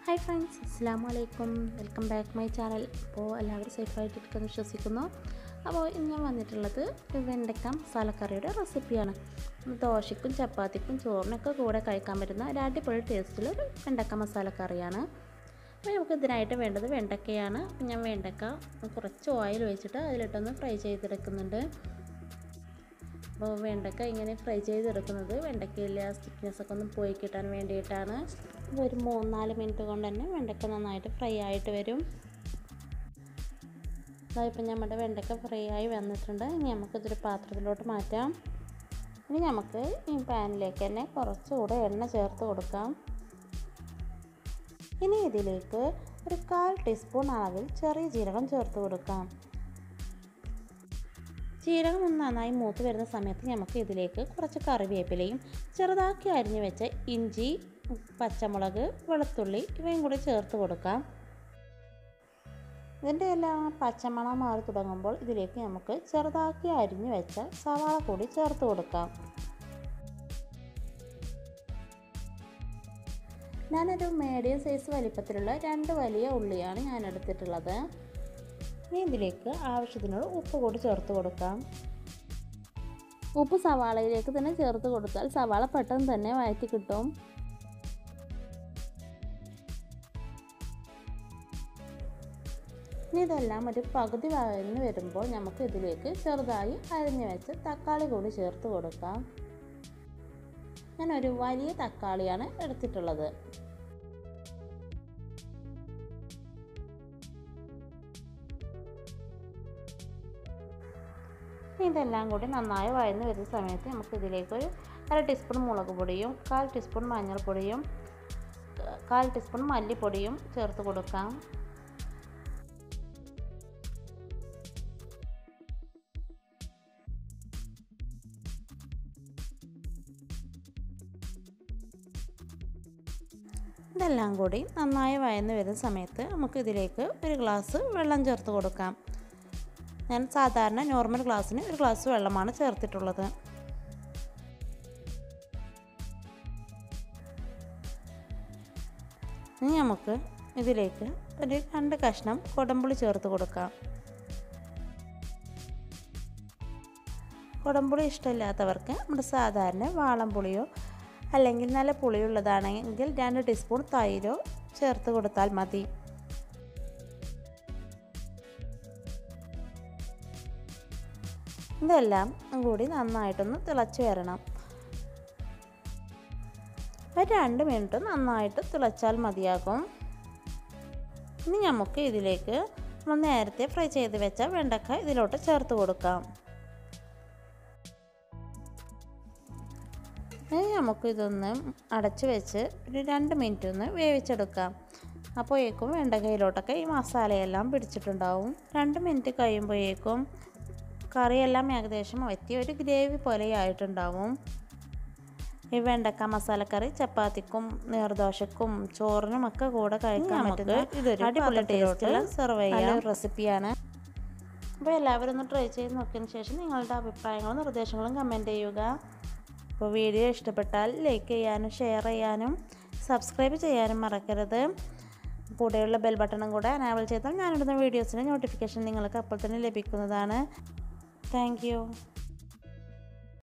hi friends അസ്സാം വലൈക്കും welcome back my channel അപ്പോൾ എല്ലാവരും സേഫായിട്ടിരിക്കുമെന്ന് വിശ്വസിക്കുന്നു അപ്പോൾ ഇന്ന് ഞാൻ വന്നിട്ടുള്ളത് ഒരു വെണ്ടക്ക മസാലക്കറിയുടെ റെസിപ്പിയാണ് ദോശയ്ക്കും ചപ്പാത്തിക്കും ചോറിനൊക്കെ കൂടെ കഴിക്കാൻ പറ്റുന്ന ഒരു അടിപൊളി ടേസ്റ്റിലൊരു വെണ്ടക്ക മസാലക്കറിയാണ് അപ്പോൾ നമുക്ക് ഇതിനായിട്ട് വേണ്ടത് വെണ്ടക്കയാണ് അപ്പോൾ ഞാൻ വെണ്ടക്ക കുറച്ച് ഓയിൽ ഒഴിച്ചിട്ട് അതിലിട്ടൊന്ന് ഫ്രൈ ചെയ്തെടുക്കുന്നുണ്ട് അപ്പോൾ വെണ്ടക്ക ഇങ്ങനെ ഫ്രൈ ചെയ്തെടുക്കുന്നത് വെണ്ടക്കയിലെ സ്റ്റിക്നെസ് ഒക്കെ ഒന്ന് പോയി കിട്ടാൻ വേണ്ടിയിട്ടാണ് അപ്പോൾ ഒരു മൂന്നാല് മിനിറ്റ് കൊണ്ട് തന്നെ വെണ്ടക്ക നന്നായിട്ട് ഫ്രൈ ആയിട്ട് വരും അതായപ്പോൾ നമ്മുടെ വെണ്ടക്ക ഫ്രൈ ആയി വന്നിട്ടുണ്ട് ഇനി നമുക്കിതൊരു പാത്രത്തിലോട്ട് മാറ്റാം ഇനി നമുക്ക് ഈ പാനിലേക്ക് തന്നെ കുറച്ചുകൂടെ എണ്ണ ചേർത്ത് കൊടുക്കാം ഇനി ഇതിലേക്ക് ഒരു കാൽ ടീസ്പൂൺ അളവിൽ ചെറിയ ജീരകം ചേർത്ത് കൊടുക്കാം ജീരകം ഒന്ന് നന്നായി മൂത്ത് വരുന്ന സമയത്ത് നമുക്ക് ഇതിലേക്ക് കുറച്ച് കറിവേപ്പിലയും ചെറുതാക്കി അരിഞ്ഞു വെച്ച ഇഞ്ചി പച്ചമുളക് വെളുത്തുള്ളി ഇവയും കൂടി ചേർത്ത് കൊടുക്കാം ഇതിൻ്റെ എല്ലാം പച്ചമണം മാറി തുടങ്ങുമ്പോൾ ഇതിലേക്ക് നമുക്ക് ചെറുതാക്കി അരിഞ്ഞു വെച്ച സവാള കൂടി ചേർത്ത് കൊടുക്കാം ഞാനൊരു മീഡിയം സൈസ് വലിപ്പത്തിലുള്ള രണ്ട് വലിയ ഉള്ളിയാണ് ഞാൻ എടുത്തിട്ടുള്ളത് ഇനി ഇതിലേക്ക് ആവശ്യത്തിനുള്ള ഉപ്പ് കൂടി ചേർത്ത് കൊടുക്കാം ഉപ്പ് സവാളയിലേക്ക് തന്നെ ചേർത്ത് കൊടുത്താൽ സവാള പെട്ടെന്ന് തന്നെ വഴറ്റി കിട്ടും ഇനി ഇതെല്ലാം ഒരു പകുതി വഴന്ന് വരുമ്പോൾ നമുക്ക് ഇതിലേക്ക് ചെറുതായി അരിഞ്ഞു വെച്ച് തക്കാളി കൂടി ചേർത്ത് കൊടുക്കാം ഞാൻ ഒരു വലിയ തക്കാളിയാണ് എടുത്തിട്ടുള്ളത് ഇതെല്ലാം കൂടി നന്നായി വഴന്ന് വരുന്ന സമയത്ത് നമുക്ക് ഇതിലേക്ക് ഒരു അര ടീസ്പൂൺ മുളക് പൊടിയും കാൽ ടീസ്പൂൺ മഞ്ഞൾപ്പൊടിയും കാൽ ടീസ്പൂൺ മല്ലിപ്പൊടിയും ചേർത്ത് കൊടുക്കാം ഇതെല്ലാം കൂടി നന്നായി വഴന്ന് വരുന്ന സമയത്ത് നമുക്ക് ഇതിലേക്ക് ഒരു ഗ്ലാസ് വെള്ളം ചേർത്ത് കൊടുക്കാം ഞാൻ സാധാരണ നോർമൽ ഗ്ലാസ്സിന് ഒരു ഗ്ലാസ് വെള്ളമാണ് ചേർത്തിട്ടുള്ളത് ഇനി നമുക്ക് ഇതിലേക്ക് ഒരു രണ്ട് കഷ്ണം കൊടമ്പുളി ചേർത്ത് കൊടുക്കാം കൊടമ്പുളി ഇഷ്ടമില്ലാത്തവർക്ക് നമ്മുടെ സാധാരണ വാളംപുളിയോ അല്ലെങ്കിൽ നല്ല പുളിയുള്ളതാണെങ്കിൽ രണ്ട് ടീസ്പൂൺ തൈരോ ചേർത്ത് കൊടുത്താൽ മതി ഇതെല്ലാം കൂടി നന്നായിട്ടൊന്ന് തിളച്ച് വരണം ഒരു രണ്ട് മിനിറ്റ് നന്നായിട്ട് തിളച്ചാൽ മതിയാകും ഇനി നമുക്ക് ഇതിലേക്ക് നമ്മൾ നേരത്തെ ഫ്രൈ ചെയ്ത് വെച്ച വെണ്ടക്ക ഇതിലോട്ട് ചേർത്ത് കൊടുക്കാം ഇനി നമുക്ക് ഇതൊന്ന് അടച്ച് വെച്ച് ഒരു രണ്ട് മിനിറ്റ് ഒന്ന് വേവിച്ചെടുക്കാം അപ്പോഴേക്കും വെണ്ടക്കയിലോട്ടൊക്കെ ഈ മസാലയെല്ലാം പിടിച്ചിട്ടുണ്ടാവും രണ്ട് മിനിറ്റ് കഴിയുമ്പോഴേക്കും കറിയെല്ലാം ഏകദേശം വറ്റി ഒരു ഗ്രേവി പോലെ ആയിട്ടുണ്ടാവും ഈ വെണ്ടക്ക മസാലക്കറി ചപ്പാത്തിക്കും നീർദോശക്കും ചോറിനും ഒക്കെ കൂടെ കഴിക്കാൻ പറ്റുന്ന ഇതൊരു അടിപൊളി ടേസ്റ്റിൽ സെർവ് ചെയ്യാൻ റെസിപ്പിയാണ് അപ്പോൾ എല്ലാവരും ഒന്ന് ട്രൈ ചെയ്ത് നോക്കിയതിന് ശേഷം നിങ്ങളുടെ അഭിപ്രായങ്ങളും നിർദ്ദേശങ്ങളും കമൻറ്റ് ചെയ്യുക അപ്പോൾ വീഡിയോ ഇഷ്ടപ്പെട്ടാൽ ലൈക്ക് ചെയ്യാനും ഷെയർ ചെയ്യാനും സബ്സ്ക്രൈബ് ചെയ്യാനും മറക്കരുത് കൂടെയുള്ള ബെൽ ബട്ടണും കൂടെ അനാവൽ ചെയ്താൽ ഞാനിടുന്ന വീഡിയോസിൻ്റെ നോട്ടിഫിക്കേഷൻ നിങ്ങൾക്ക് അപ്പോൾ തന്നെ ലഭിക്കുന്നതാണ് താങ്ക്